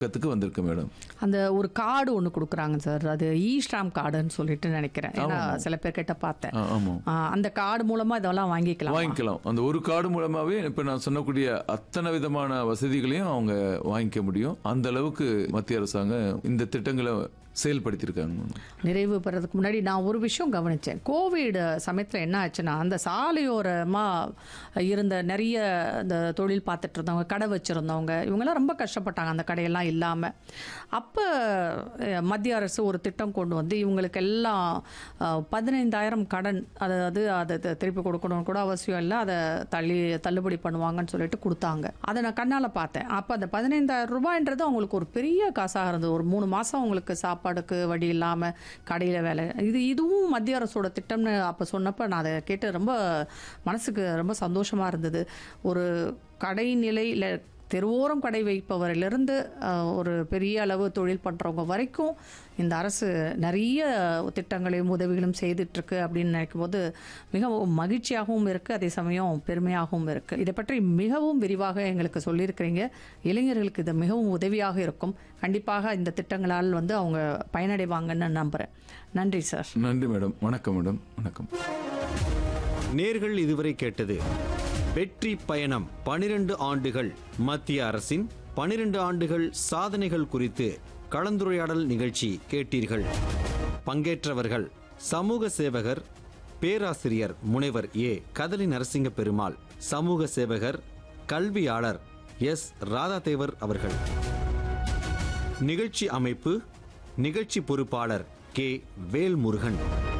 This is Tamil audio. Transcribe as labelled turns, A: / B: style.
A: பக்கத்துக்கு வந்திருக்கு மேடம்
B: அந்த ஒரு கார்டு ஒன்று கொடுக்குறாங்க சார் அது இ ஸ்டாம்ப் கார்டுன்னு சொல்லிட்டு நினைக்கிறேன் ஏன்னா சில பேர் கிட்ட பார்த்தேன்
A: ஆ, ஆமாம்
B: ஆ, அந்த கார்டு மூலமா இதெல்லாம் வாங்கிக்கலாம்
A: வாங்கிக்கலாம் அந்த ஒரு கார்டு மூலமாவே இப்ப நான் சொன்னக்கூடிய அத்தனை விதமான வசதிகளையும் அவங்க வாங்கிக்க முடியும் அந்த அளவுக்கு மத்திய அரசாங்கம் இந்த திட்டங்களை செயல்படுத்தியிருக்காங்க மேடம்.
B: நிறைவு பெறதுக்கு முன்னாடி நான் ஒரு விஷயம் கவனித்தேன் கோவிட் சமயத்தில் என்ன ஆச்சுன்னா அந்த சாலையோரமாக இருந்த நிறைய இந்த தொழில் பார்த்துட்டு இருந்தவங்க கடை வச்சுருந்தவங்க இவங்கெல்லாம் ரொம்ப கஷ்டப்பட்டாங்க அந்த கடையெல்லாம் இல்லாமல் அப்போ மத்திய அரசு ஒரு திட்டம் கொண்டு வந்து இவங்களுக்கு எல்லாம் அஹ், பதினைந்தாயிரம் கடன் அதாவது அதை த- திருப்பி கொடுக்கணும்னு கூட அவசியம் இல்லை அதை தள்ளி தள்ளுபடி பண்ணுவாங்கன்னு சொல்லிட்டு கொடுத்தாங்க அதை நான் கண்ணால் பார்த்தேன் அப்போ அந்த பதினைந்தாயிரம் ரூபாய்ன்றது அவங்களுக்கு ஒரு பெரிய காசாக இருந்தது ஒரு மூணு மாதம் அவங்களுக்கு சாப்பாடுக்கு வழி இல்லாமல் கடையில் வேலை இது இதுவும் மத்திய அரசோட திட்டம்னு அப்போ சொன்னப்போ நான் அதை கேட்டு ரொம்ப மனசுக்கு ரொம்ப சந்தோஷமாக இருந்தது ஒரு கடை நிலையில் தெருவோரம் கடை வைப்பவரிலிருந்து அஹ், ஒரு பெரிய அளவு தொழில் பண்ணுறவங்க வரைக்கும் இந்த அரசு நிறைய திட்டங்களையும் உதவிகளும் செய்துட்ருக்கு அப்படின்னு நினைக்கும் போது மிகவும் மகிழ்ச்சியாகவும் இருக்குது அதே சமயம் பெருமையாகவும் இருக்குது இதை பற்றி மிகவும் விரிவாக எங்களுக்கு சொல்லியிருக்கிறீங்க இளைஞர்களுக்கு இது மிகவும் உதவியாக இருக்கும் கண்டிப்பாக இந்த திட்டங்களால் வந்து அவங்க பயனடைவாங்கன்னு நம்புகிறேன் நன்றி சார்
A: நன்றி மேடம் வணக்கம் மேடம் வணக்கம்
C: நேர்கள் இதுவரை கேட்டது வெற்றி பயணம் பனிரெண்டு ஆண்டுகள் மத்திய அரசின் பனிரெண்டு ஆண்டுகள் சாதனைகள் குறித்து கலந்துரையாடல் நிகழ்ச்சி கேட்டீர்கள் பங்கேற்றவர்கள் சமூக சேவகர் பேராசிரியர் முனைவர் ஏ கதலி நரசிங்க பெருமாள் சமூக சேவகர் கல்வியாளர் எஸ் ராதாதேவர் அவர்கள் நிகழ்ச்சி அமைப்பு நிகழ்ச்சி பொறுப்பாளர் கே வேல்முருகன்